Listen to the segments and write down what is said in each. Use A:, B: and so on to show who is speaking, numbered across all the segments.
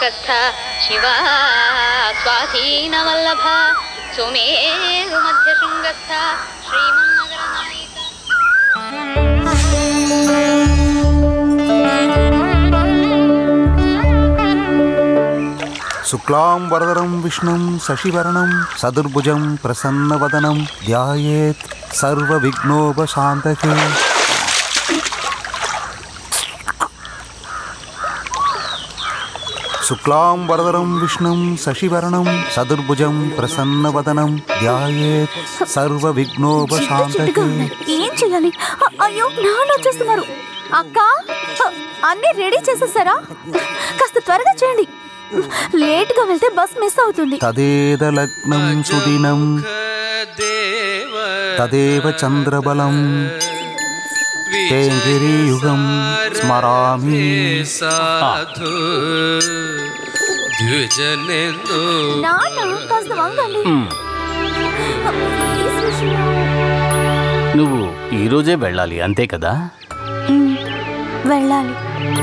A: శంఖస్థ శివా స్వాధీనవల్లభ సుమేరు మధ్య శృంగస్థ శ్రీమన్నగర నాయిక
B: శుక్లాం వరదరం విష్ణుం శశివరణం సదుర్భుజం ప్రసన్నవదనం ధ్యాయేత్ సర్వవిఘ్నోపశాంతకే శుక్లాం వరదరం విష్ణుం శశివరణం సదుర్భుజం ప్రసన్నవదనం ధ్యాయేత్
C: చుట్టు
B: సర్వవిఘ్నోపశాంతకే
C: ఉన్నాయి ఏం చేయాలి అ- అయ్యో నాన్న వచ్చేస్తున్నారు అక్క అ, అన్నీ రెడీ చేసేసారా కాస్త త్వరగా చేయండి లేట్ గా వెళ్తే బస్ మిస్ అవుతుంది
B: తదేదలగ్నం సుదినం తదేవ చంద్రబలం తేంగిరియుగం స్మరామి
D: సాధు ద్విజనెందు
C: నాన్న కాస్త వంగండి ప్లీజ్ విష్ణు.
E: నువ్వు ఈ రోజే వెళ్ళాలి అంతే కదా
C: మ్, వెళ్ళాలి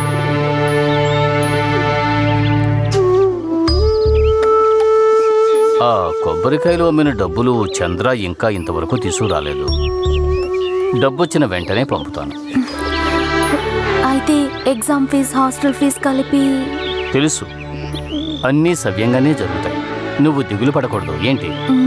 E: ఆ కొబ్బరికాయలు అమ్మిన డబ్బులు చంద్ర ఇంకా ఇంతవరకు తీసుకురాలేదు డబ్బొచ్చిన వెంటనే పంపుతాను
C: అయితే ఎగ్జామ్ ఫీజ్ హాస్టల్ ఫీజ్ కలిపి
E: తెలుసు అన్నీ సవ్యంగానే జరుగుతాయి నువ్వు దిగులు పడకూడదు ఏంటి
C: మ్,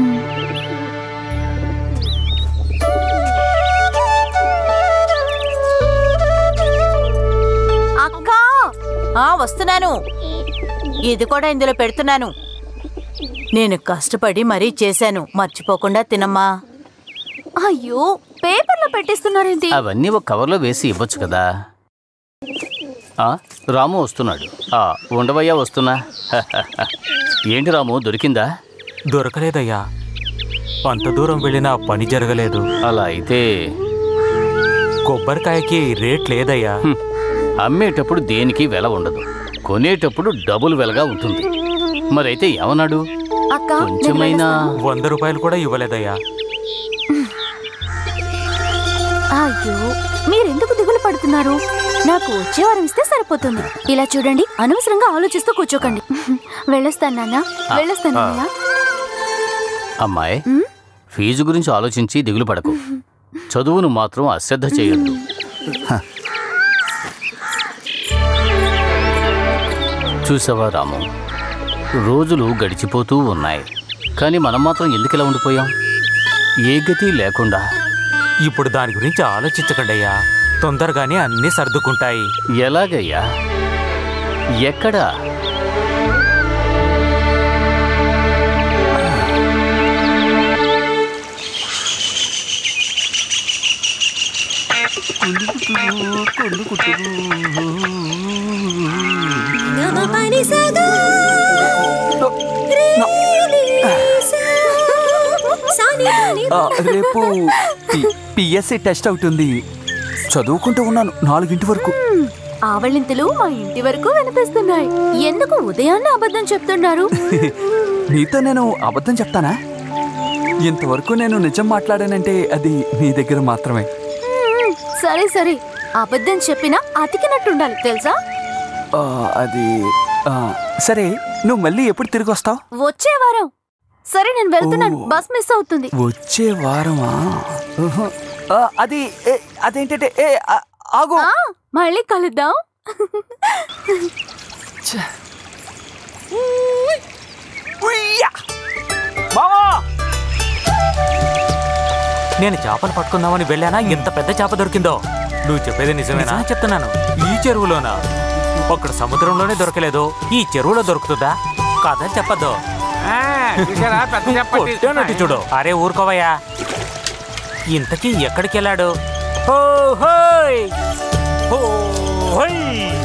F: అక్క ఆ వస్తున్నాను ఇది కూడా ఇందులో పెడుతున్నాను నేను కష్టపడి మరీ చేశాను మర్చిపోకుండా తినమ్మా
C: అయ్యో పేపర్లో పెట్టిస్తున్నారేంటి
E: అవన్నీ ఒక కవర్లో వేసి ఇవ్వచ్చు కదా ఆ, రాము వస్తున్నాడు ఆ, ఉండవయ్యా వస్తున్నా ఏంటి రాము దొరికిందా
G: దొరకలేదయ్యా అంత దూరం వెళ్ళినా పని జరగలేదు
E: అలా అయితే
G: కొబ్బరికాయకి రేట్ లేదయ్యా
E: హ్మ్, అమ్మేటప్పుడు దేనికి వెల ఉండదు కొనేటప్పుడు డబుల్ వెలగా ఉంటుంది మరైతే ఏమన్నాడు
C: అక్క నేను
E: కొంచెమైనా
C: వెళ్ళొస్తాను.
G: వంద రూపాయలు కూడా ఇవ్వలేదయ్యా
C: అయ్యో మీరెందుకు దిగులు పడుతున్నారు నాకు వచ్చే వారం ఇస్తే సరిపోతుంది ఇలా చూడండి అనవసరంగా ఆలోచిస్తూ కూర్చోకండి వెళ్ళొస్తాను నాన్న వెళ్ళొస్తాను అన్నయ్య
E: అమ్మాయి
C: ఉమ్,
E: ఫీజు గురించి ఆలోచించి దిగులు పడకు చదువును మాత్రం అశ్రద్ధ చేయొద్దు చూసావా రాము రోజులు గడిచిపోతూ ఉన్నాయి కానీ మనం మాత్రం ఎందుకు ఇలా ఉండిపోయాం ఏ గతి లేకుండా
G: ఇప్పుడు దాని గురించి ఆలోచించకండి అయ్యా తొందరగానే అన్నీ సర్దుకుంటాయి
E: ఎలాగయ్యా ఎక్కడా
H: ఆ, రేపు పిఎస్సి టెస్ట్ అవుతుంది చదువుకుంటూ ఉన్నాను నాలుగింటి వరకు
C: హ్మ్, ఆవళింతలు మా ఇంటి వరకు వినిపిస్తున్నాయి ఎందుకు ఉదయాన్నే అబద్ధం చెప్తున్నారు
H: నీతో నేను అబద్ధం చెప్తానా ఇంతవరకు నేను నిజం మాట్లాడానంటే అది నీ దగ్గర మాత్రమే
C: హ్మ్, సరే సరే అబద్ధం చెప్పినా అతికినట్టుండాలి తెలుసా
H: ఆ, అది ఆ, సరే నువ్వు మళ్ళీ ఎప్పుడు తిరిగి వస్తావు
C: వచ్చే వారం సరే నేను వెళ్తున్నాను
H: ఓ.
C: బస్ మిస్ అవుతుంది
H: వచ్చే వారమా ఉహు. ఆ, అది ఏ, అదేంటంటే ఏ ఆ, ఆగు
C: ఆ, మళ్ళీ కలుద్దాం
H: ఉయ్యా! మావా
G: నేను చేపలు పట్టుకుందామని వెళ్ళానా ఎంత పెద్ద చేప దొరికిందో నువ్వు చెప్పేది నిజమేనా చెప్తున్నాను ఈ చెరువులోనా అక్కడ సముద్రంలోనే దొరకలేదు ఈ చెరువులో దొరుకుతుందా కాదని చెప్పద్దు కొట్టానట్టు చూడు అరే ఊరుకోవయ్యా ఇంతకీ ఎక్కడికి వెళ్ళాడు హో హోయ్! హో హోయ్!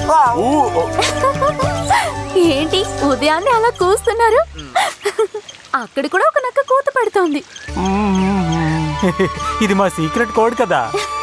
C: ఏంటి ఉదయాన్నే అలా కూస్తున్నారు అక్కడ కూడా ఒక నక్క కూత పెడుతోంది
G: ఇది మా సీక్రెట్ కోడ్ కదా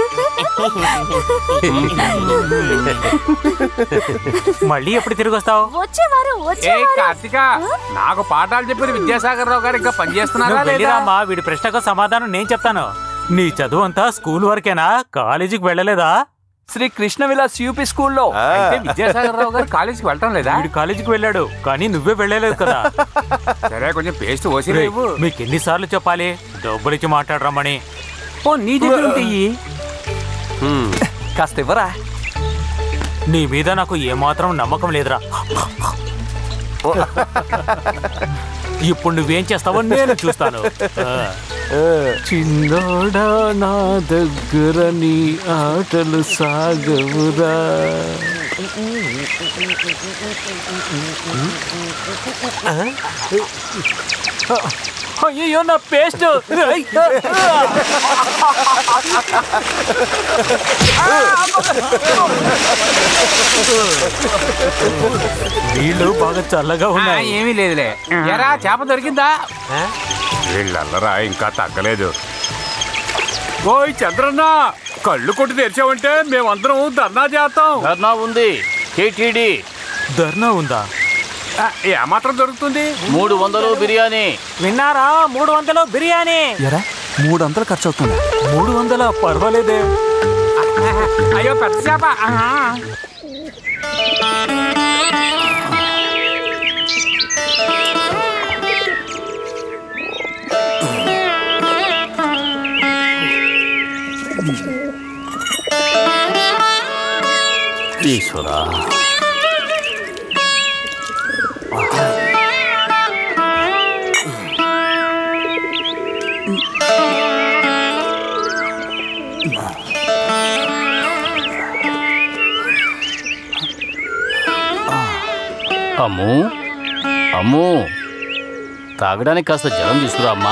G: మళ్ళీ ఎప్పుడు తిరిగి వస్తావు
C: వచ్చే వారం వచ్చే
I: ఏ
C: వారం
I: కార్తిక నాకు పాఠాలు చెప్పిన విద్యాసాగర్ రావు గారు ఇంకా పనిచేస్తున్నారా
G: నువ్వు
I: లేదా
G: వెళ్ళిరామ్మా వీడి ప్రశ్నకు సమాధానం నేను చెప్తాను నీ చదువు అంతా స్కూల్ వరకేనా కాలేజీకి వెళ్ళలేదా
H: శ్రీ కృష్ణ విలాస్ యూపీ స్కూల్లో
I: అయితే విద్యాసాగర్ రావు గారు కాలేజీకి వెళ్ళటం లేదా
G: వీడు కాలేజీకి వెళ్ళాడు కానీ నువ్వే వెళ్ళలేదు కదా
I: సరే కొంచెం పేస్ట్ పోసి
G: రేయ్,
I: రేవు
G: మీకు ఎన్నిసార్లు చెప్పాలి డబ్బులు ఇచ్చి మాట్లాడరమ్మని
I: ఓ నీ దగ్గర ఉంటే ఇయ్యి.
H: కాస్త ఇవ్వరా
G: నీ మీద నాకు ఏమాత్రం నమ్మకం లేదురా ఇప్పుడు నువ్వేం చేస్తావో నేను చూస్తాను చిన్నోడా నా దగ్గర నీ ఆటలు సాగవురా అయ్యో నా పేస్ట్ నీళ్ళు బాగా చల్లగా
I: ఆ,
G: ఉన్నాయి
I: ఏమీ లేదులే ఎరా చేప దొరికిందా వీళ్ళల్లరా ఇంకా తగ్గలేదు ఓయ్ చంద్రన్న కళ్ళు కొట్టి తెరిచావంటే మేమందరం ధర్నా చేస్తాం
E: ధర్నా ఉంది కేటీడీ
G: ధర్నా ఉందా
I: ఆ, ఏమాత్రం దొరుకుతుంది
E: మూడు వందలు బిర్యానీ
G: విన్నారా మూడు వందలు బిర్యానీ
H: ఎరా మూడు వందలు ఖర్చు అవుతుందా
G: మూడు వందల పర్వాలేదే
I: అయ్యో పెద్ద చేప ఆహా.
E: ఈశ్వరా అమ్ము అమ్ము తాగడానికి కాస్త జలం తీసుకురా అమ్మా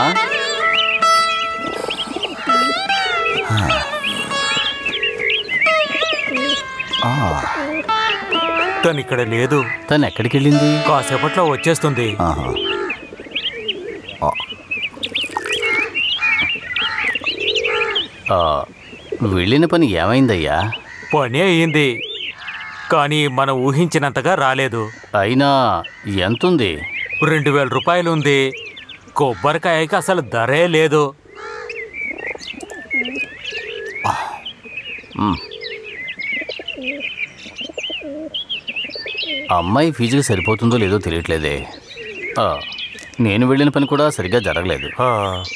G: తను ఇక్కడ లేదు
E: తను ఎక్కడికి వెళ్ళింది
G: కాసేపట్లో వచ్చేస్తుంది
B: ఆహా.
E: ఆ, వెళ్ళిన పని ఏమైందయ్యా
G: పని అయ్యింది కానీ మనం ఊహించినంతగా రాలేదు
E: అయినా ఎంతుంది
G: రెండు వేల రూపాయలు ఉంది కొబ్బరికాయకి అసలు ధరే లేదు
E: మ్. అమ్మాయి ఫీజుకి సరిపోతుందో లేదో తెలియట్లేదే ఆ, నేను వెళ్ళిన పని కూడా సరిగ్గా జరగలేదు
G: ఆ,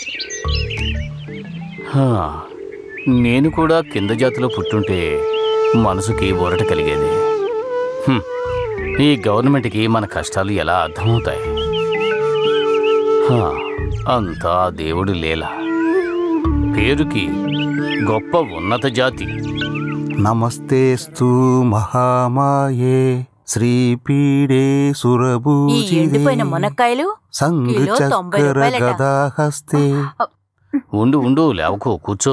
E: హా, నేను కూడా కింద జాతిలో పుట్టుంటే మనసుకి ఊరట కలిగేది హ్మ్, ఈ గవర్నమెంట్కి మన కష్టాలు ఎలా అర్థమవుతాయి హా, అంతా దేవుడు లేల పేరుకి గొప్ప ఉన్నత జాతి
B: నమస్తేస్తు మహామాయే శ్రీపీడే
F: ఈ
B: సురభూజిదే
F: ఎండిపోయిన మునక్కాయలు
B: సంఘ
F: కిలో తొంభై
B: చక్ర
F: రూపాయలట.
B: గదాహస్తే
E: ఉండు ఉండు లేవకో కూర్చో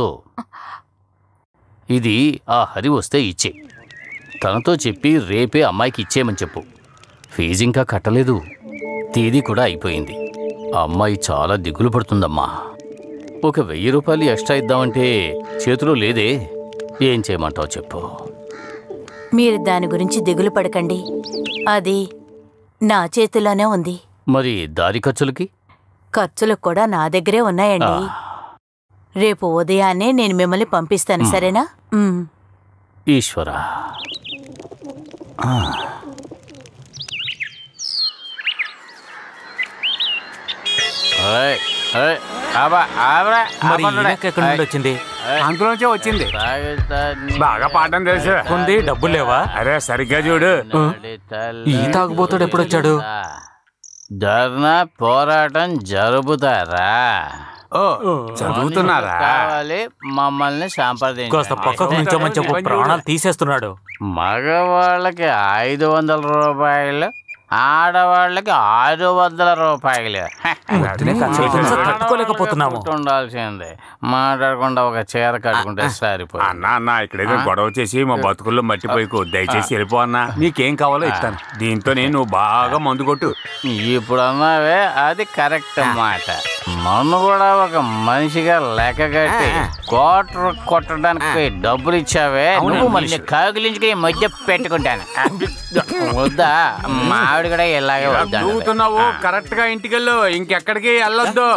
E: ఇది ఆ హరి వస్తే ఇచ్చే తనతో చెప్పి రేపే అమ్మాయికి ఇచ్చేయమని చెప్పు ఫీజు ఇంకా కట్టలేదు తేదీ కూడా అయిపోయింది ఆ అమ్మాయి చాలా దిగులు పడుతుందమ్మా ఒక వెయ్యి రూపాయలు ఎక్స్ట్రా ఇద్దామంటే చేతిలో లేదే ఏం చేయమంటావు చెప్పు
F: మీరు దాని గురించి దిగులు పడకండి అది నా చేతిలోనే ఉంది
E: మరి దారి ఖర్చులకి
F: ఖర్చులు కూడా నా దగ్గరే ఉన్నాయండి
E: ఆ.
F: రేపు ఉదయాన్నే నేను మిమ్మల్ని పంపిస్తాను సరేనా ఉమ్.
E: ఈశ్వరా
G: మరి ఈయనకి ఎక్కడి నుండి వచ్చింది
I: అందులోంచే వచ్చింది బాగా పాఠం తెలుసు
G: ఉంది డబ్బులు లేవా
I: అరే సరిగ్గా చూడు
G: ఈ తాగుబోతుడు ఎప్పుడు వచ్చాడు
E: ధర్నా పోరాటం జరుపుతారా
I: ఓ చదువుతున్నారా
E: కావాలి మమ్మల్ని సంప్రదించండి
G: కాస్త పక్కకు నుంచోమని చెప్పు ప్రాణాలు తీసేస్తున్నాడు
E: మగవాళ్ళకి ఐదు వందల రూపాయలు ఆడవాళ్ళకి ఆరు వందల రూపాయలు
G: వద్దులే, కాసేపు తట్టుకోలేకపోతున్నాము.
E: ఉండాల్సిందే మాట్లాడకుండా ఒక చీర కట్టుకుంటే సరిపోయి
I: అన్నా అన్న ఇక్కడేదో గొడవ చేసి మా బతుకుల్లో మట్టిపోయికు దయచేసి వెళ్ళిపో అన్నా నీకేం కావాలో ఇస్తాను దీంతో నేను బాగా మందు కొట్టు
E: ఇప్పుడు అన్నావే అది కరెక్ట్ మాట నన్ను కూడా ఒక మనిషిగా లెక్క కట్టి కోటర్ కొట్టడానికి డబ్బులు ఇచ్చావే నువ్వు మనిషి కాగులించుకుని ఈ మధ్య పెట్టుకుంటాను వద్దా మా ఆవిడ కూడా ఇలాగే వద్దా
I: దూగుతున్నావు కరెక్ట్ గా ఇంటికి వెళ్ళు ఇంకెక్కడికి వెళ్ళొద్దు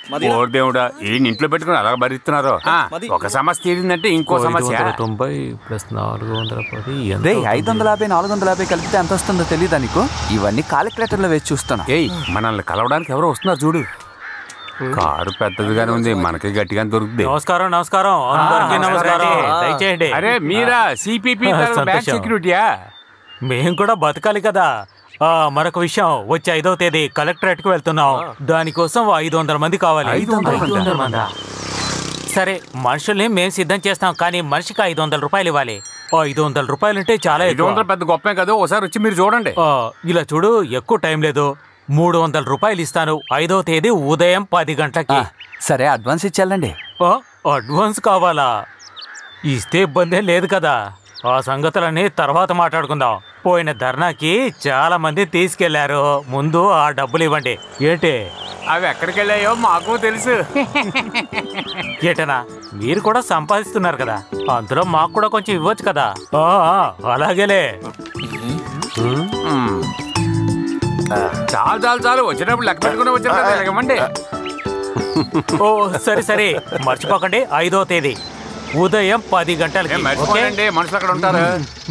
I: ఓ దేవుడా ఈ ఇంట్లో పెట్టుకుని అలా భరిస్తున్నారు ఆ, ఒక సమస్య తీరిందంటే ఇంకో
G: ఐదు
I: సమస్య
G: వందల తొంభై ప్లస్ నాలుగు వందల పది ఎంత
H: రే
G: అవుతుంది?
H: ఐదు వందల యాభై నాలుగు వందల యాభై కలిపితే ఎంత వస్తుందో తెలియదా నీకు ఇవన్నీ కాలిక్యులేటర్లో వేసి చూస్తాను
I: ఏయ్ మనల్ని కలవడానికి ఎవరో వస్తున్నారు చూడు కారు పెద్దదిగానే ఉంది మనకి గట్టిగానే దొరుకుతుంది
G: నమస్కారం నమస్కారం అందరికీ నమస్కారం
I: నమస్కారం.
G: దయచేయండి
I: అరే మీరా సిపిపి బ్యాంక్
G: సంతోషం.
I: సెక్యూరిటీయా
G: మేం కూడా బతకాలి కదా ఆ మరొక విషయం వచ్చే ఐదవ తేదీ కలెక్టరేట్ కు వెళ్తున్నాం దానికోసం ఐదు వందల మంది కావాలి
H: ఐదు వందల
G: ఐదు వందల మందా? సరే మనుషుల్ని మేము సిద్ధం చేస్తాం కానీ మనిషికి ఐదు వందల రూపాయలు ఇవ్వాలి ఓ ఐదు వందల రూపాయలు అంటే చాలా
I: ఐదు
G: ఎక్కువ.
I: వందలు పెద్ద గొప్పే కదా ఒకసారి వచ్చి మీరు చూడండి
G: ఆ, ఇలా చూడు ఎక్కువ టైం లేదు మూడు వందల రూపాయలు ఇస్తాను ఐదవ తేదీ ఉదయం పది గంటలకి
H: సరే అడ్వాన్స్ ఇచ్చేళ్ళండి
G: ఆ, అడ్వాన్స్ కావాలా ఇస్తే ఇబ్బందే లేదు కదా ఆ సంగతులన్నీ తర్వాత మాట్లాడుకుందాం పోయిన ధర్నాకి చాలా మంది తీసుకెళ్లారు ముందు ఆ డబ్బులు ఇవ్వండి ఏంటి
I: అవి ఎక్కడికి వెళ్ళాయో మాకు తెలుసు
G: ఏటనా మీరు కూడా సంపాదిస్తున్నారు కదా అందులో మాకు కూడా కొంచెం ఇవ్వచ్చు కదా ఆ, ఆ, అలాగేలే
I: మ్మ్. చాలు చాలు చాలు వచ్చేటప్పుడు లెక్క పెట్టుకుని వచ్చేటప్పుడు ఇవ్వండి
G: ఓ సరే సరే మర్చిపోకండి ఐదో తేదీ ఉదయం పది గంటలకి
I: ఏం
G: ఓకే?
I: మర్చిపోనండి మనుషులు అక్కడ ఉంటారు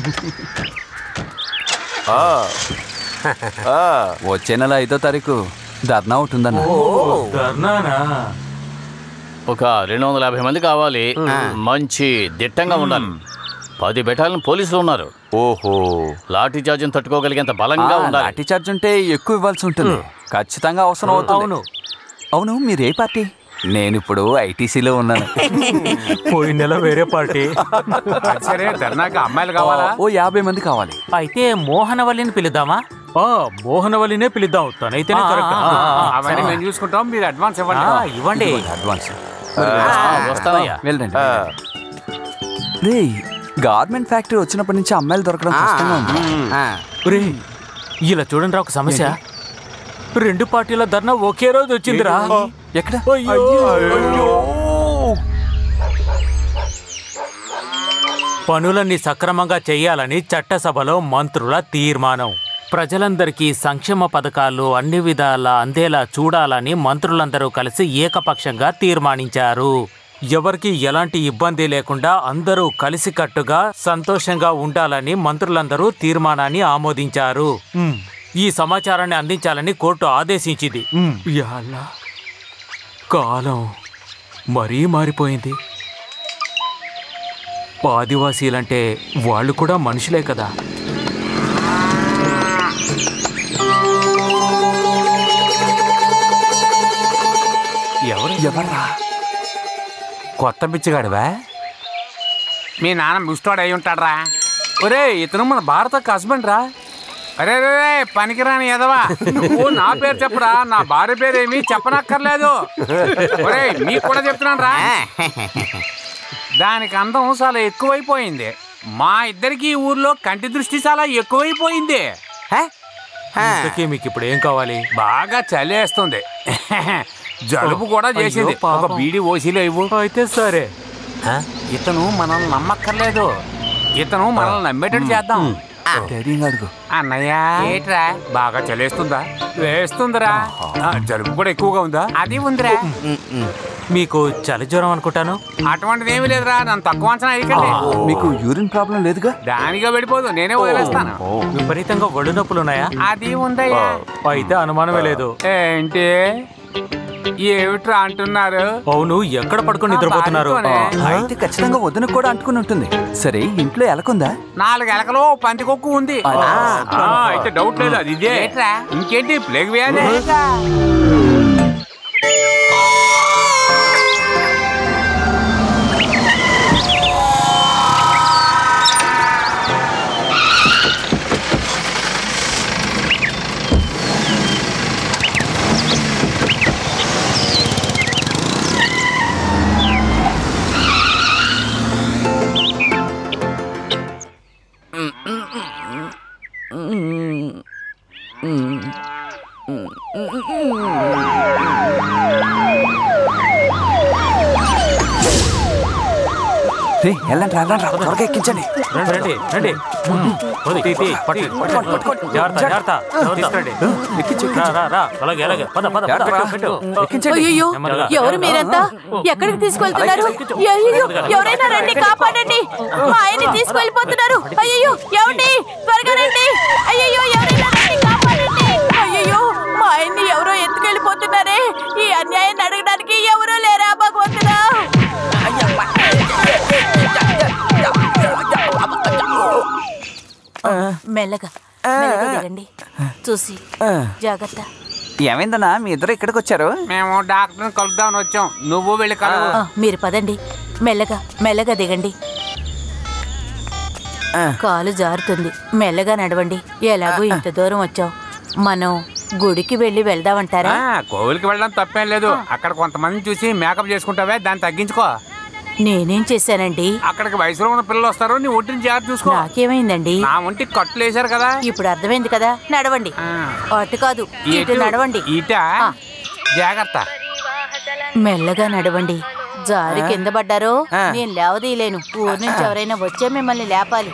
H: వచ్చే నెల ఐదో తారీఖు ధర్నా ఉంటుందన్న
G: ధర్నానా
E: ఒక రెండు వందల యాభై మంది కావాలి మంచి దిట్టంగా ఉండాలి పది బెటాలియన్ పోలీసులు ఉన్నారు
H: ఓహో
E: లాఠీ చార్జీని తట్టుకోగలిగేంత బలంగా ఉండాలి
H: లాఠీ చార్జ్ ఉంటే ఎక్కువ ఇవ్వాల్సి ఉంటుంది ఖచ్చితంగా అవసరం అవుతుంది
G: అవును
H: అవును మీరు ఏ పార్టీ నేను ఇప్పుడు ఐటీసీలో ఉన్నాను
G: పోయిన నెల వేరే పార్టీ
I: అది సరే ధర్నాకి అమ్మాయిలు కావాలా
H: ఓ యాభై మంది కావాలి
G: అయితే మోహనవల్లిని పిలుద్దామా ఆ మోహనవల్లినే పిలుద్దాం తనైతేనే కరెక్ట్ ఆ, ఆ, ఆ,
I: అవన్నీ మేము చూసుకుంటాం మీరు అడ్వాన్స్
G: ఆ,
I: ఇవ్వండి
G: ఇవ్వండి
H: అడ్వాన్స్
E: ఆ, వస్తానయ్యా
H: వెళ్ళండి రే గార్మెంట్ ఫ్యాక్టరీ వచ్చినప్పటి నుంచి అమ్మాయిలు దొరకడం కష్టంగా ఉంది
G: ఒరేయ్, ఇలా చూడండి రా ఒక సమస్య రెండు పార్టీల ధర్నా ఒకే రోజు వచ్చిందిరా
H: ఎక్కడ
G: అయ్యో. పనులన్నీ సక్రమంగా చేయాలని చట్టసభలో మంత్రుల తీర్మానం ప్రజలందరికీ సంక్షేమ పథకాలు అన్ని విధాలా అందేలా చూడాలని మంత్రులందరూ కలిసి ఏకపక్షంగా తీర్మానించారు ఎవరికి ఎలాంటి ఇబ్బంది లేకుండా అందరూ కలిసికట్టుగా సంతోషంగా ఉండాలని మంత్రులందరూ తీర్మానాన్ని ఆమోదించారు ఉమ్, ఈ సమాచారాన్ని అందించాలని కోర్టు ఆదేశించింది ఉమ్, యాల్లా. కాలం మరీ మారిపోయింది ఆదివాసీలంటే వాళ్ళు కూడా మనుషులే కదా
I: ఎవరు
H: ఎవర్రా
I: కొత్త బిచ్చగాడివా మీ నాన్న ముస్టోడు అయి ఉంటాడ్రా ఒరే ఇతను మన భారత హస్బెండ్ రా అరే రే రే, పనికిరాని ఎదవా నువ్వు నా పేరు చెప్పరా నా భార్య పేరు ఏమీ చెప్పనక్కర్లేదు ఒరే మీకు కూడా చెప్తున్నాను రా దానికి అందం చాలా ఎక్కువైపోయింది మా ఇద్దరికి ఈ ఊర్లో కంటి దృష్టి చాలా ఎక్కువైపోయింది
G: ఇంతకీ మీకు ఇప్పుడు ఏం కావాలి
I: బాగా చలేస్తుంది జలుబు కూడా చేసింది
G: అయ్యో, పాపం.
I: ఒక బీడి ఓసీలో ఇవ్వు
G: అయితే సరే
I: ఇతను మనల్ని నమ్మక్కర్లేదు ఇతను మనల్ని నమ్మేటట్టు చేద్దాం
H: ధైర్యంగా అడుగు
I: అన్నయ్య ఏట్రా బాగా చలేస్తుందా వేస్తుందిరా ఆ, జలుబు కూడా ఎక్కువగా ఉందా అది ఉందిరా
G: మీకు చలి జ్వరం అనుకుంటాను
I: అటువంటిది ఏమీ లేదురా నన్ను తక్కువ అంచనా అయ్యకండి
H: మీకు యూరిన్ ప్రాబ్లం లేదుగా
I: దానిగా వెళ్ళిపోదు నేనే వదిలేస్తాను
G: విపరీతంగా ఒళ్ళు నొప్పులు ఉన్నాయా
I: అది ఉందయ్యా
G: అయితే అనుమానమే లేదు
I: ఏంటి ఏమిట్రా అంటున్నారు
G: అవును ఎక్కడ పడుకొని నిద్రపోతున్నారు
I: బాగానే.
H: అయితే ఖచ్చితంగా వదినకు కూడా అంటుకుని ఉంటుంది సరే ఇంట్లో ఎలకుందా
I: నాలుగు ఎలకలు పంది కొక్కు ఉంది ఆ, అయితే డౌట్ లేదు అది ఇదే ఇంకేంటి ప్లేగ్ వ్యాధి
H: రే వెళ్ళండి రా, వెళ్ళండి రా, త్వరగా ఎక్కించండి
G: రండి రండి రండి పోది, తీ, తీ, పట్టు, పట్టు. జాగ్రత్త జాగ్రత్త తీసుకురండి రా రా రా అలాగే అలాగే పద పద పద
H: జాగ్రత్తగా.
G: పెట్టు
H: ఎక్కించండి
F: అయ్యో
G: నెమ్మదిగా.
F: ఎవరు మీరంతా ఎక్కడికి తీసుకెళ్తున్నారు అయ్యో ఎవరైనా రండి కాపాడండి మా ఆయన్ని తీసుకెళ్ళిపోతున్నారు అయ్యో ఏమండి త్వరగా రండి అయ్యో ఎవరైనా రండి కాపాడండి అయ్యో మా ఆయన్ని ఎవరో ఎత్తుకెళ్ళిపోతున్నారే ఈ అన్యాయాన్ని అడగడానికి ఎవరూ లేరా భగవంతుడా మెల్లగా మెల్లగా దిగండి చూసి జాగ్రత్త
H: ఏమైందన్నా మీ ఇద్దరు ఇక్కడికి వచ్చారు
I: మేము డాక్టర్ని కలుద్దామని వచ్చాం నువ్వు వెళ్ళి కలువు
F: ఆ, మీరు పదండి మెల్లగా మెల్లగా దిగండి కాలు జారుతుంది మెల్లగా నడవండి ఎలాగో ఇంత దూరం వచ్చావు మనం గుడికి వెళ్ళి వెళ్దామంటారా
I: ఆ, కోవిలికి వెళ్ళడం తప్పేం లేదు అక్కడ కొంతమంది చూసి మేకప్ చేసుకుంటావే దాన్ని తగ్గించుకో
F: నేనేం చేశానండి
I: అక్కడికి వయసులో ఉన్న పిల్లలు వస్తారు నీ ఒంటిని జాగ్రత్త చూసుకో
F: నాకేమైందండి
I: నా ఒంటికి కట్టులు వేశారు కదా
F: ఇప్పుడు అర్థమైంది కదా నడవండి
I: ఆ.
F: అటు కాదు ఇటు నడవండి
I: ఈట
F: ఆ.
I: జాగ్రత్త
F: మెల్లగా నడవండి జారి కింద పడ్డారో
H: ఆ.
F: నేను లేవదీయలేను ఊరు నుంచి ఎవరైనా వచ్చే మిమ్మల్ని లేపాలి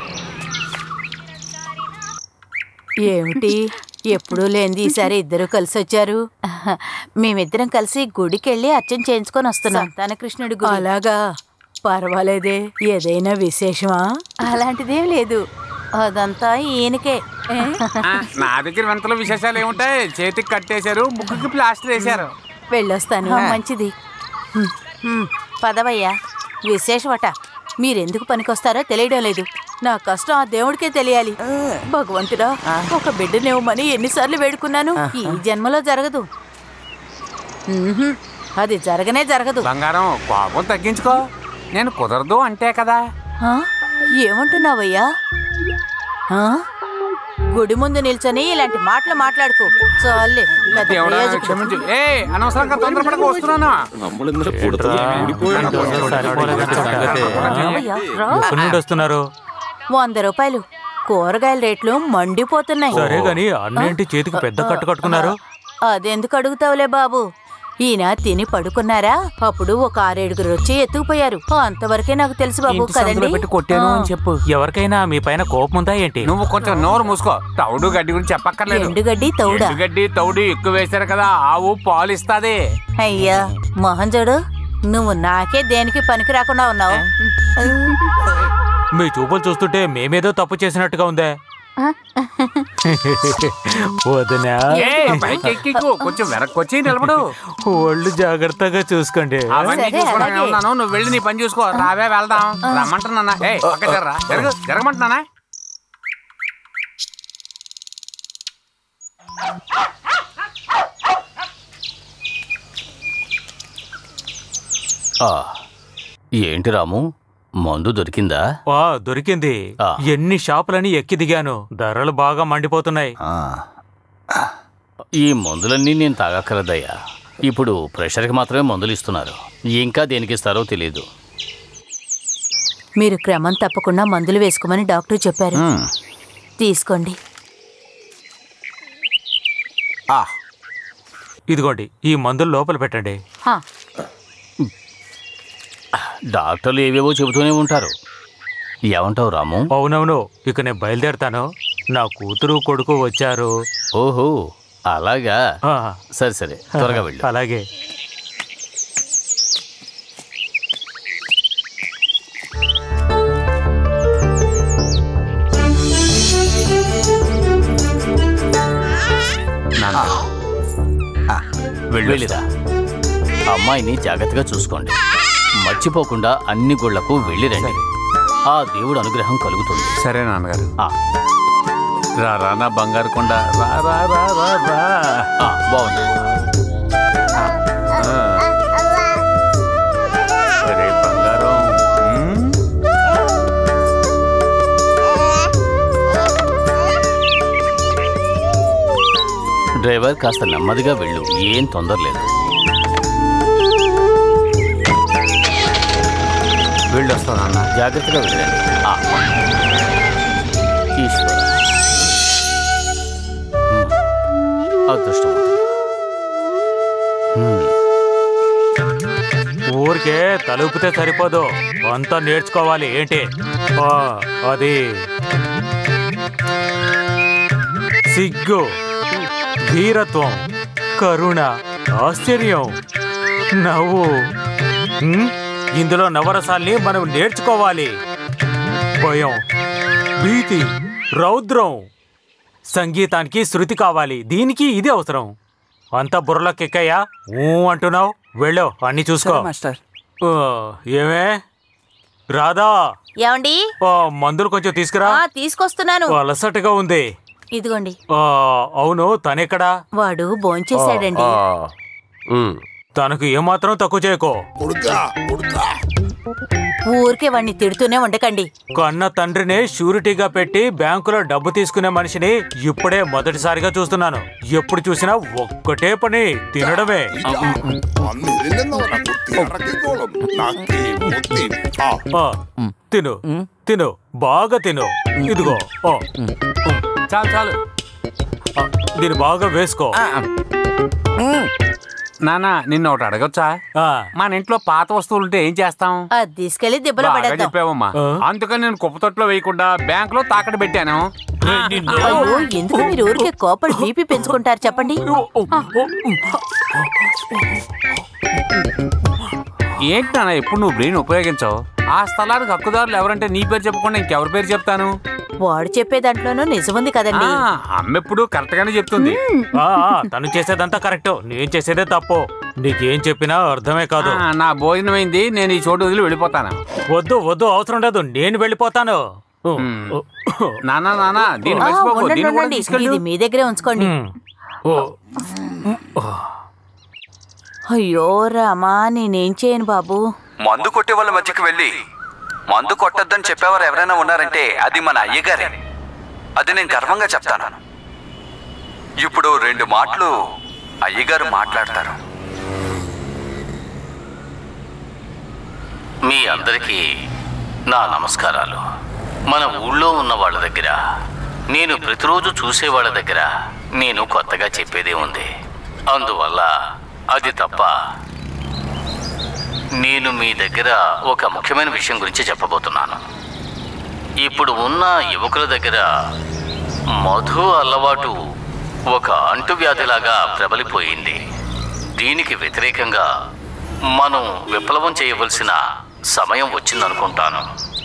F: ఏమిటి ఎప్పుడూ లేనిది ఈసారి ఇద్దరు కలిసి వచ్చారు మేమిద్దరం కలిసి గుడికి వెళ్ళి అర్చన చేయించుకొని వస్తున్నాం సంతానకృష్ణుడి గుడి అలాగా పర్వాలేదే ఏదైనా విశేషమా అలాంటిదేం లేదు అదంతా ఈయనకే
I: ఆ, నా దగ్గర వింతలో విశేషాలు ఏముంటాయి చేతికి కట్టేశారు ముక్కుకి ప్లాస్టర్ వేశారు
F: వెళ్ళొస్తాను మంచిది హ్మ్, హ్మ్, పదవయ్యా విశేషమట మీరెందుకు పనికొస్తారో తెలియడం లేదు నా కష్టం ఆ దేవుడికే తెలియాలి భగవంతుడా ఒక బిడ్డనివ్వమని ఎన్నిసార్లు వేడుకున్నాను ఈ జన్మలో జరగదు ఉహుం, అది జరగనే జరగదు
I: బంగారం కోపం తగ్గించుకో నేను కుదరదు అంటే కదా
F: ఆ? ఏమంటున్నావయ్యా ఆ? గుడి ముందు నిల్చొని ఇలాంటి మాటలు మాట్లాడుకో చాలే పెద్ద
I: దేవుడా నన్ను
F: ప్రయోజకుడు.
I: క్షమించు ఏ అనవసరంగా తొందరపడక వస్తున్నాను
F: రావయ్యా, రా.
G: ఎక్కడి నుండి వస్తున్నారు
F: వంద రూపాయలు కూరగాయల రేట్లు మండిపోతున్నాయి
G: సరే గాని అన్నేంటి చేతికి పెద్ద కట్టు కట్టుకున్నారు
F: అదెందుకు అడుగుతావులే బాబు ఈయన తిని పడుకున్నారా అప్పుడు ఒక ఆరేడుగురు వచ్చి ఎత్తుకుపోయారు అంతవరకే నాకు తెలుసు బాబు
I: ఇంటి సందులో
F: కదండి
I: పెట్టి కొట్టాను అని చెప్పు
G: ఎవరికైనా మీ పైన కోపం ఉందా ఏంటి
I: నువ్వు కొంచెం నోరు మూసుకో తౌడు గడ్డి గురించి చెప్పక్కర్లేదు
F: ఎండుగడ్డి తౌడా
I: గడ్డి తౌడు ఎక్కువ వేశారు కదా ఆవు పాలు ఇస్తాది
F: అయ్యా మోహన్ చూడు నువ్వు నాకే దేనికి పనికి రాకుండా ఉన్నావు
G: మీ చూపులు చూస్తుంటే మేమేదో తప్పు చేసినట్టుగా ఉందే వదినా
I: ఏ, పైకి ఎక్కికు కొంచెం వెనక్కొచ్చి నిలబడు
G: ఒళ్ళు జాగ్రత్తగా చూసుకోండి
I: అవన్నీ
F: సరే,
I: చూసుకోవడం
F: అలాగే.
I: ఉన్నాను నువ్వు వెళ్ళి నీ పని చూసుకో రావే వెళ్దాం రమ్మంటున్నా ఏ పక్క జర్రా జరగ జరగమంటున్నానా
E: ఆ, ఏంటి రాము మందు దొరికిందా
G: ఆ దొరికింది
E: ఆ.
G: ఎన్ని షాపులని ఎక్కి దిగాను ధరలు బాగా మండిపోతున్నాయి
B: ఆ,
E: ఈ మందులన్నీ నేను తాగక్కర్లేదయ్యా ఇప్పుడు ప్రెషర్కి మాత్రమే మందులు ఇస్తున్నారు ఇంకా దేనికి ఇస్తారో తెలియదు
F: మీరు క్రమం తప్పకుండా మందులు వేసుకోమని డాక్టర్ చెప్పారు
B: మ్,
F: తీసుకోండి
B: ఆ,
G: ఇదిగోండి ఈ మందులు లోపల పెట్టండి
F: హా,
E: డాక్టర్లు ఏవేవో చెబుతూనే ఉంటారు ఏమంటావు రాము
G: అవునవును ఇక నేను బయలుదేరతాను నా కూతురు కొడుకు వచ్చారు
E: ఓహో అలాగా
G: ఆ,
E: సరే సరే త్వరగా వెళ్ళు
G: అలాగే
E: వెళ్ళిరా అమ్మాయిని జాగ్రత్తగా చూసుకోండి మర్చిపోకుండా అన్ని గుళ్లకు వెళ్ళిరండి ఆ దేవుడు అనుగ్రహం కలుగుతుంది
I: సరే నాన్నగారు
E: ఆ,
I: రా రా నా బంగారు కొండ రా రా రా రా రా
E: ఆ, బాగుంది
I: అరే బంగారం ఉమ్.
E: డ్రైవర్ కాస్త నెమ్మదిగా వెళ్ళు ఏం తొందర లేదు
I: వెళ్ళొస్తాను అన్న
E: జాగ్రత్తగా వెళ్ళండి ఆ. ఈశ్వర హ్మ్. అదృష్టం హ్మ్.
G: ఓ ఊరికే తలుపుతే సరిపోదు అంతా నేర్చుకోవాలి ఏంటి ఆ, అది సిగ్గు ధీరత్వం కరుణ ఆశ్చర్యం నవ్వు ఉమ్, ఇందులో నవరసాల్ని మనం నేర్చుకోవాలి భయం భీతి రౌద్రం సంగీతానికి శృతి కావాలి దీనికి ఇది అవసరం అంతా బుర్రలోకెక్కయ్యా ఊ అంటున్నావు వెళ్ళో అన్ని చూసుకో
H: మాస్టర్
G: ఓ, ఏమే రాధా
F: ఏమండి
G: ఓ, మందులు కొంచెం తీసుకురా
F: ఆ, తీసుకొస్తున్నాను
G: ఓ, అలసటగా ఉంది
F: ఇదిగోండి
G: ఆ, అవును తనెక్కడా
F: వాడు భోంచేశాడండి
G: ఆ, ఉమ్, తనకు ఏమాత్రం తక్కువ చేయకో
F: ఊరికే వాడిని తిడుతూనే ఉండకండి
G: కన్న తండ్రిని షూరిటీగా పెట్టి బ్యాంకులో డబ్బు తీసుకునే మనిషిని ఇప్పుడే మొదటిసారిగా చూస్తున్నాను ఎప్పుడు చూసినా ఒక్కటే పని తినడమే ఆ, తిను తిను బాగా తిను ఇదిగో ఓ
I: చాలు చాలు
G: ఆ, దీన్ని బాగా వేసుకో
I: నానా నిన్న ఒకటి అడగొచ్చా
G: ఆ,
I: మన ఇంట్లో పాత వస్తువులు ఉంటే ఏం చేస్తాం
F: అది తీసుకెళ్లి దెబ్బలు
I: బాగా
F: పడేద్దాం
I: చెప్పావమ్మా
G: ఆ?
I: అందుకని నేను కుప్పతొట్లో వేయకుండా బ్యాంక్ లో తాకట్టు పెట్టాను
F: అయ్యో ఎందుకు మీరు ఊరికే కోపడి బీపీ పెంచుకుంటారు చెప్పండి
I: ఏంటి నాన్న ఎప్పుడు నువ్వు బ్రెయిన్ ఉపయోగించవు ఆ స్థలానికి హక్కుదారులు ఎవరంటే నీ పేరు చెప్పకుండా ఇంకెవరి పేరు చెప్తాను
F: వాడు చెప్పే దాంట్లోనూ నిజముంది కదండి
I: ఆ, అమ్మ ఎప్పుడు కరెక్ట్ గానే చెప్తుంది
G: ఆ, ఆ, తను చేసేదంతా కరెక్ట్ నేను చేసేదే తప్పు నీకేం చెప్పినా అర్థమే కాదు
I: ఆ, నా భోజనం అయింది నేను ఈ చోటు వదిలి వెళ్ళిపోతాను
G: వద్దు వద్దు అవసరం లేదు నేను వెళ్ళిపోతాను ఓ,
I: మ్.
G: ఓ,
I: నానా నానా దీన్ని
F: ఆ,
I: మర్చిపోకు
F: ఉండండి
I: దీన్ని కూడా
F: ఉండండి
I: తీసుకెళ్ళు
F: ఇది మీ దగ్గరే ఉంచుకోండి
G: మ్. ఓ,
F: అయ్యో రామా నేనేం చేయను బాబు
H: మందు కొట్టే వాళ్ళ మధ్యకి వెళ్ళి మందు కొట్టొద్దని చెప్పేవారు ఎవరైనా ఉన్నారంటే అది మన అయ్యగారే అది నేను గర్వంగా చెప్తాను ఇప్పుడు రెండు మాటలు అయ్యగారు మాట్లాడతారు
E: మీ అందరికీ నా నమస్కారాలు మన ఊళ్ళో ఉన్న వాళ్ళ దగ్గర నేను ప్రతిరోజు చూసే వాళ్ళ దగ్గర నేను కొత్తగా చెప్పేదే ఉంది అందువల్ల అది తప్ప నేను మీ దగ్గర ఒక ముఖ్యమైన విషయం గురించి చెప్పబోతున్నాను ఇప్పుడు ఉన్న యువకుల దగ్గర మధు అలవాటు ఒక అంటువ్యాధిలాగా ప్రబలిపోయింది దీనికి వ్యతిరేకంగా మనం విప్లవం చేయవలసిన సమయం వచ్చిందనుకుంటాను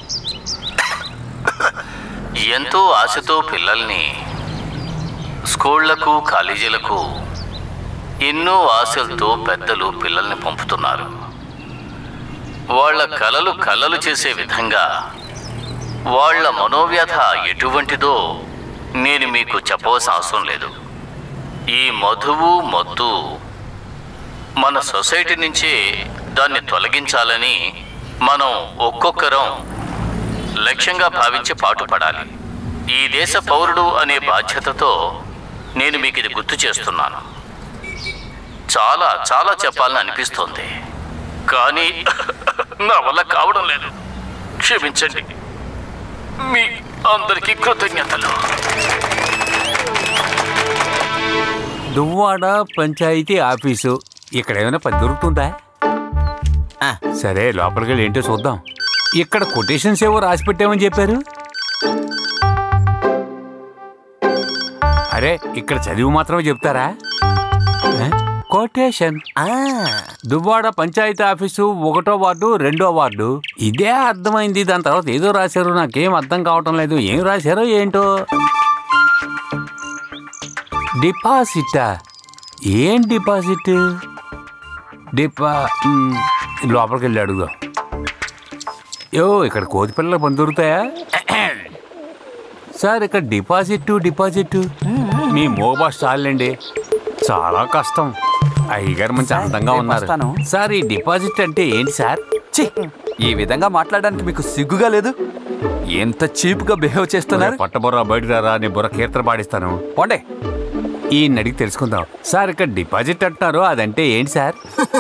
E: ఎంతో ఆశతో పిల్లల్ని స్కూళ్లకు కాలేజీలకు ఎన్నో ఆశలతో పెద్దలు పిల్లల్ని పంపుతున్నారు వాళ్ళ కలలు కలలు చేసే విధంగా వాళ్ళ మనోవ్యధ ఎటువంటిదో నేను మీకు చెప్పవలసిన అవసరం లేదు ఈ మధువు మత్తు మన సొసైటీ నుంచే దాన్ని తొలగించాలని మనం ఒక్కొక్కరం లక్ష్యంగా భావించి పాటుపడాలి ఈ దేశ పౌరుడు అనే బాధ్యతతో నేను మీకు ఇది గుర్తు చేస్తున్నాను చాలా చాలా చెప్పాలని అనిపిస్తోంది కానీ నా వల్ల కావడం లేదు క్షమించండి మీ అందరికీ కృతజ్ఞతలు
I: దువ్వాడ పంచాయతీ ఆఫీసు ఇక్కడ ఏమైనా పని దొరుకుతుందా సరే లోపలికి వెళ్ళి ఏంటో చూద్దాం ఇక్కడ కొటేషన్స్ ఏవో రాసి పెట్టామని చెప్పారు అరే ఇక్కడ చదివి మాత్రమే చెప్తారా కొటేషన్ దువ్వాడ పంచాయతీ ఆఫీసు ఒకటో వార్డు రెండో వార్డు ఇదే అర్థమైంది దాని తర్వాత ఏదో రాశారు నాకేం అర్థం కావటం లేదు ఏం రాశారో ఏంటో డిపాజిటా ఏం డిపాజిట్ డిపా మ్, లోపలికి వెళ్ళి అడుగుదాం యో ఇక్కడ కోతి పిల్లల పని దొరుకుతాయా సార్ ఇక్కడ డిపాజిట్ డిపాజిట్ మీ మోబాస్ చాలండి చాలా కష్టం అయ్యగారు మంచి అందంగా
H: రేపు
I: ఉన్నారు
H: వస్తాను.
I: సార్ ఈ డిపాజిట్ అంటే ఏంటి సార్
H: ఛీ ఈ విధంగా మాట్లాడడానికి మీకు సిగ్గుగా లేదు ఎంత చీప్గా బిహేవ్ చేస్తున్నారు
I: పట్టబుర్ర బయట రారా నీ బుర్ర కీర్తన పాడిస్తాను
H: పోండే
I: ఈ అడిగి తెలుసుకుందాం సార్ ఇక్కడ డిపాజిట్ అంటున్నారు అదంటే ఏంటి సార్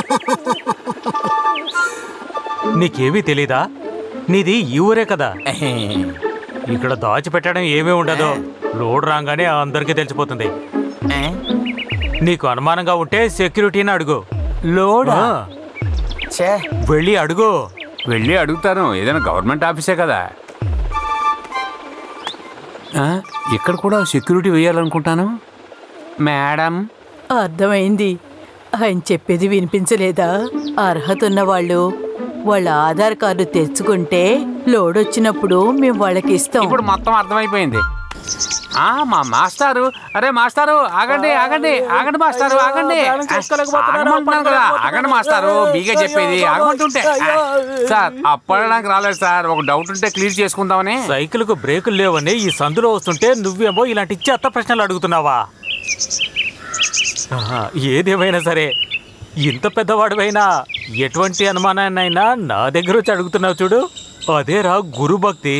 G: నీకేమీ తెలీదా నీది ఈ ఊరే కదా ఇక్కడ దాచిపెట్టడం ఏమీ ఉండదు లోడ్ రాగానే అందరికీ తెలిసిపోతుంది నీకు అనుమానంగా ఉంటే సెక్యూరిటీని అడుగు
I: లోడా
G: ఆ,
B: ఛే
G: వెళ్ళి అడుగు
I: వెళ్ళి అడుగుతాను ఏదైనా గవర్నమెంట్ ఆఫీసే కదా ఆ, ఇక్కడ కూడా సెక్యూరిటీ వేయాలనుకుంటాను మేడం
F: అర్థమైంది ఆయన చెప్పేది వినిపించలేదా అర్హత ఉన్న వాళ్ళు వాళ్ళ ఆధార్ కార్డు తెచ్చుకుంటే లోడ్ వచ్చినప్పుడు మేము వాళ్ళకి ఇస్తాం
I: ఇప్పుడు మొత్తం అర్థమైపోయింది ఆ మా మాస్టారు అరే మాస్టారు ఆగండి ఆగండి ఆగండి మాస్టారు ఆగండి ఆగమంటున్నాను కదా ఆగండి మాస్టారు బీగా చెప్పేది ఆగమంటుంటే ఆ, సార్ అప్పడానికి రాలేదు సార్ ఒక డౌట్ ఉంటే క్లియర్ చేసుకుందామని
G: సైకిల్ కు బ్రేకులు లేవని ఈ సందులో వస్తుంటే నువ్వేమో ఇలాంటి చెత్త ప్రశ్నలు అడుగుతున్నావా ఆహా, ఏదేమైనా సరే ఇంత పెద్దవాడివైనా ఎటువంటి అనుమానాన్నైనా నా దగ్గర వచ్చి అడుగుతున్నావు చూడు అదేరా గురు భక్తి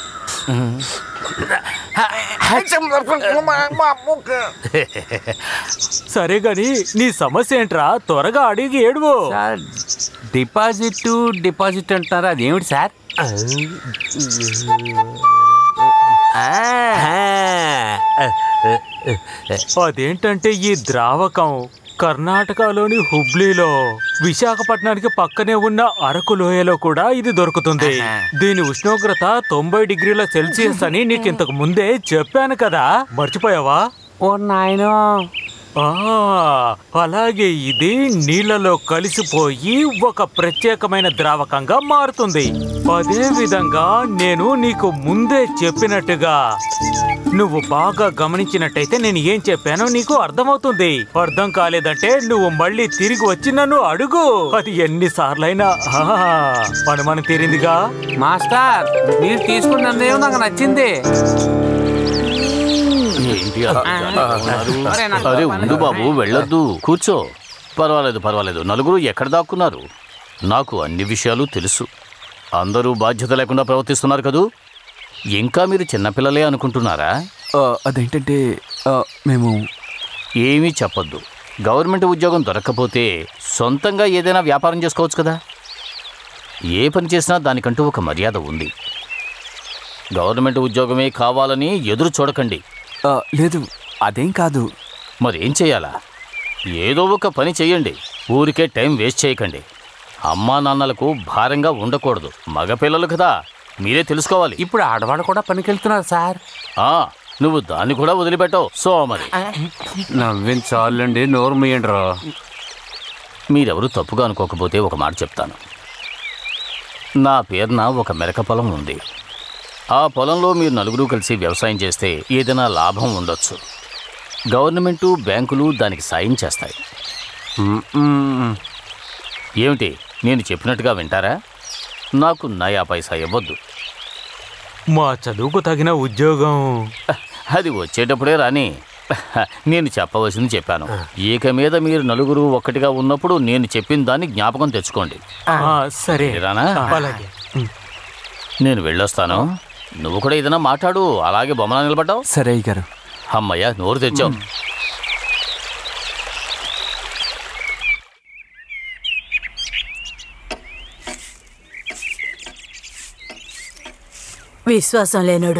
G: సరే గాని నీ సమస్య ఏంట్రా త్వరగా అడిగి ఏడువు
I: సార్ డిపాజిట్ డిపాజిట్ అంటున్నారు అదేమిటి సార్
G: అదేంటంటే ఈ ద్రావకం కర్ణాటకలోని హుబ్లీలో విశాఖపట్నానికి పక్కనే ఉన్న అరకు లోయలో కూడా ఇది దొరుకుతుంది దీని ఉష్ణోగ్రత తొంభై డిగ్రీల సెల్సియస్ అని నీకు ఇంతకు ముందే చెప్పాను కదా మర్చిపోయావా
I: ఓ నాయనో
G: ఆ, అలాగే ఇది నీళ్ళలో కలిసిపోయి ఒక ప్రత్యేకమైన ద్రావకంగా మారుతుంది అదే విధంగా నేను నీకు ముందే చెప్పినట్టుగా నువ్వు బాగా గమనించినట్టయితే నేను ఏం చెప్పానో నీకు అర్థమవుతుంది అర్థం కాలేదంటే నువ్వు మళ్ళీ తిరిగి వచ్చి నన్ను అడుగు అది ఎన్నిసార్లైనా ఆ, అనుమానం తీరిందిగా
I: మాస్టర్ మీరు తీసుకున్న నిర్ణయం నాకు నచ్చింది
E: ఏంటి అలా ఉన్నారు?
I: అరే, నాకు
E: అరే
I: పని
E: ఉండు బాబు వెళ్ళొద్దు కూర్చో పర్వాలేదు పర్వాలేదు నలుగురు ఎక్కడ దాక్కున్నారు నాకు అన్ని విషయాలు తెలుసు అందరూ బాధ్యత లేకుండా ప్రవర్తిస్తున్నారు కదూ ఇంకా మీరు చిన్నపిల్లలే అనుకుంటున్నారా
B: ఆ, అదేంటంటే ఆ, మేము
E: ఏమీ చెప్పొద్దు గవర్నమెంట్ ఉద్యోగం దొరక్కపోతే సొంతంగా ఏదైనా వ్యాపారం చేసుకోవచ్చు కదా ఏ పని చేసినా దానికంటూ ఒక మర్యాద ఉంది గవర్నమెంట్ ఉద్యోగమే కావాలని ఎదురు చూడకండి
B: ఆ, లేదు అదేం కాదు
E: మరేం చేయాలా ఏదో ఒక పని చెయ్యండి ఊరికే టైం వేస్ట్ చేయకండి అమ్మా నాన్నలకు భారంగా ఉండకూడదు మగపిల్లలు కదా మీరే తెలుసుకోవాలి
I: ఇప్పుడు ఆడవాళ్ళు కూడా పనికెళ్తున్నారు సార్
E: ఆ నువ్వు దాన్ని కూడా వదిలిపెట్టవు సో మరి
I: నవ్వించాలండి నోరు మీయండి రా
E: మీరెవరు తప్పుగా అనుకోకపోతే ఒక మాట చెప్తాను నా పేరున ఒక మెరక పొలం ఉంది ఆ పొలంలో మీరు నలుగురు కలిసి వ్యవసాయం చేస్తే ఏదైనా లాభం ఉండొచ్చు గవర్నమెంటు బ్యాంకులు దానికి సాయం చేస్తాయి ఏమిటి నేను చెప్పినట్టుగా వింటారా నాకు నయా పైసా ఇవ్వద్దు
G: మా చదువుకు తగిన ఉద్యోగం
E: అది వచ్చేటప్పుడే రాని నేను చెప్పవలసింది చెప్పాను ఇక మీద మీరు నలుగురు ఒక్కటిగా ఉన్నప్పుడు నేను చెప్పిన దాన్ని జ్ఞాపకం తెచ్చుకోండి
G: ఆ, సరే
E: రానా
G: అలాగే
E: నేను వెళ్ళొస్తాను నువ్వు కూడా ఏదైనా మాట్లాడు అలాగే బొమ్మలా నిలబడ్డావు
B: సరే అయ్య గారు
E: అమ్మయ్య నోరు తెచ్చావు
F: విశ్వాసం లేనోడు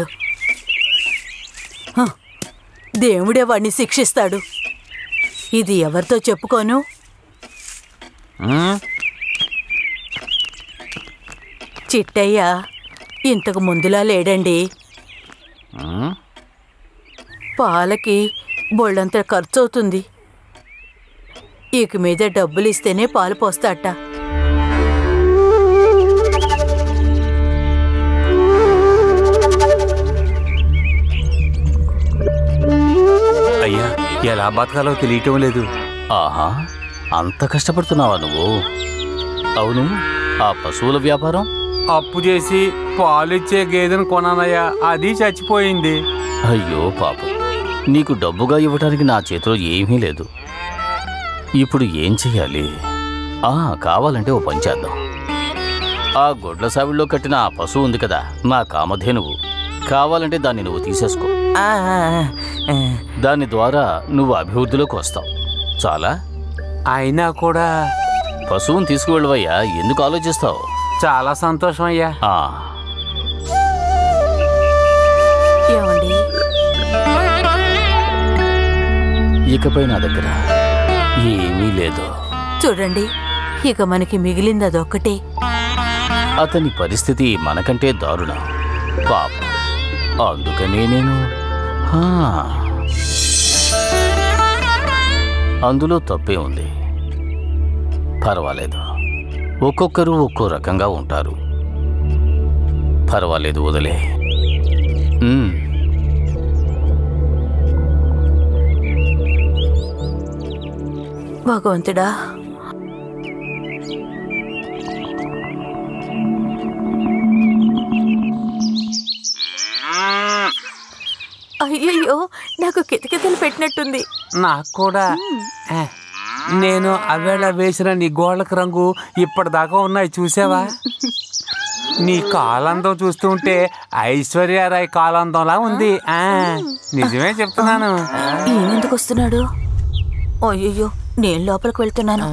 F: హ, దేవుడే వాడిని శిక్షిస్తాడు ఇది ఎవరితో చెప్పుకోను చిట్టయ్య ఇంతకు ముందులా లేడండి పాలకి బొళ్ళంత ఖర్చు అవుతుంది ఇక మీద డబ్బులు ఇస్తేనే పాలు పోస్తాట
I: అయ్యా ఎలా బతకాలో తెలియటం లేదు
E: ఆహా అంత కష్టపడుతున్నావా నువ్వు అవును ఆ పశువుల వ్యాపారం
I: అప్పు చేసి పాలిచ్చే గేదెను కొనానయ్యా అది చచ్చిపోయింది
E: అయ్యో పాపం నీకు డబ్బుగా ఇవ్వటానికి నా చేతిలో ఏమీ లేదు ఇప్పుడు ఏం చెయ్యాలి ఆ కావాలంటే ఓ పని చేద్దాం ఆ గొడ్ల సావిడిలో కట్టిన ఆ పశువు ఉంది కదా నా కామధేనువు కావాలంటే దాన్ని నువ్వు తీసేసుకో దాని ద్వారా నువ్వు అభివృద్ధిలోకి వస్తావు చాలా
I: అయినా కూడా
E: పశువుని తీసుకువెళ్ళవయ్యా ఎందుకు ఆలోచిస్తావు
I: చాలా సంతోషం అయ్యా
E: ఆ,
F: ఏమండి
E: ఇకపై నా దగ్గర ఏమీ లేదు
F: చూడండి ఇక మనకి మిగిలింది అదొక్కటే
E: అతని పరిస్థితి మనకంటే దారుణం పాప అందుకనే నేను హా. అందులో తప్పే ఉంది పర్వాలేదు ఒక్కొక్కరు ఒక్కో రకంగా ఉంటారు పర్వాలేదు వదిలే ఉమ్.
F: భగవంతుడా అయ్యయ్యో నాకు కితకితలు పెట్టినట్టుంది
I: నాకు కూడా ఆ, నేను అవేళ వేసిన నీ గోళ్ళకు రంగు ఇప్పటిదాకా ఉన్నాయి చూసావా నీ కాలందం చూస్తుంటే ఐశ్వర్యరాయ్ కాలందంలా ఉంది ఆ నిజమే చెప్తున్నాను
F: ఈయనెందుకు వస్తున్నాడు అయ్యయ్యో నేను లోపలికి వెళ్తున్నాను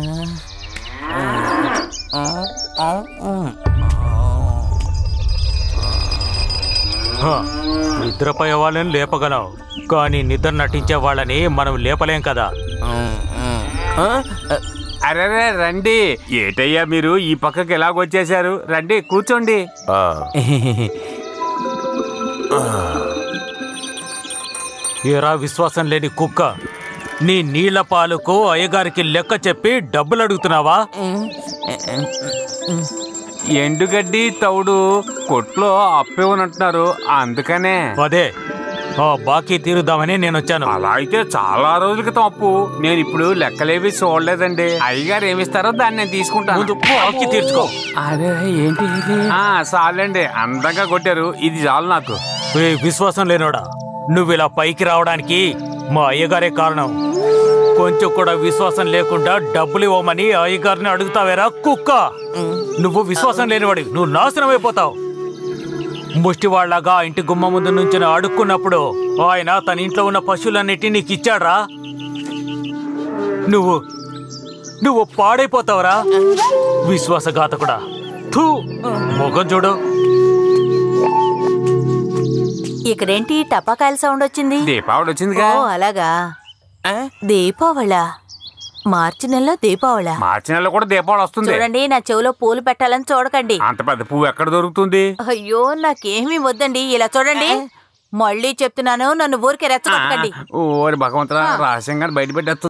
G: హ, నిద్రపోయే వాళ్ళని లేపగలం కానీ నిద్ర నటించే వాళ్ళని మనం లేపలేం కదా
I: ఆ? అరే రే, రండి ఏటయ్యా మీరు ఈ పక్కకి ఎలాగొచ్చేసారు రండి కూర్చోండి
G: ఏరా విశ్వాసం లేని కుక్క నీ నీళ్ల పాలకు అయ్యగారికి లెక్క చెప్పి డబ్బులు అడుగుతున్నావా
I: ఎండుగడ్డి తౌడు కొట్లో అప్పివ్వనంటున్నారు అందుకనే
G: అదే ఆ బాకీ తీరుద్దామని నేను వచ్చాను
I: అలా అయితే చాలా రోజుల క్రితం అప్పు నేను ఇప్పుడు లెక్కలేవి చూడలేదండి అయ్యగారు ఏమిస్తారో దాన్ని నేను తీసుకుంటాను
G: ముందు బాకీ తీర్చుకో
I: అరే ఏంటి ఇది ఆ, చాలండి అందంగా కొట్టారు ఇది చాలు నాకు
G: ఏ విశ్వాసం లేనోడా నువ్వు ఇలా పైకి రావడానికి మా అయ్యగారే కారణం కొంచెం కూడా విశ్వాసం లేకుండా డబ్బులు ఇవ్వమని అయ్యగారిని అడుగుతావేరా కుక్క నువ్వు విశ్వాసం లేనివాడి నువ్వు నాశనం అయిపోతావు ముష్టివాళ్లాగా ఆ ఇంటి గుమ్మ ముందు నుంచి అడుక్కున్నప్పుడు ఆయన తన ఇంట్లో ఉన్న పశువులన్నిటి నీకు ఇచ్చాడ్రా నువ్వు నువ్వు పాడైపోతావురా విశ్వాసఘాతకుడా థూ ముఖం చూడు
F: ఇక్కడేంటి టపాకాయల సౌండ్ వచ్చింది
I: దీపావళి వచ్చిందిగా
F: ఓ అలాగా దీపావళ మార్చి నెలలో దీపావళ
I: మార్చి నెలలో కూడా దీపావళి వస్తుంది
F: చూడండి నా చెవిలో పూలు పెట్టాలని చూడకండి
I: అంత పెద్ద పువ్వు ఎక్కడ దొరుకుతుంది
F: అయ్యో నాకేమీ వద్దండి ఇలా చూడండి మళ్ళీ చెప్తున్నాను నన్ను ఊరికే రెచ్చగొట్టకండి
I: ఓరి భగవంతురా రహస్యంగా బయట పెట్టేస్తుంది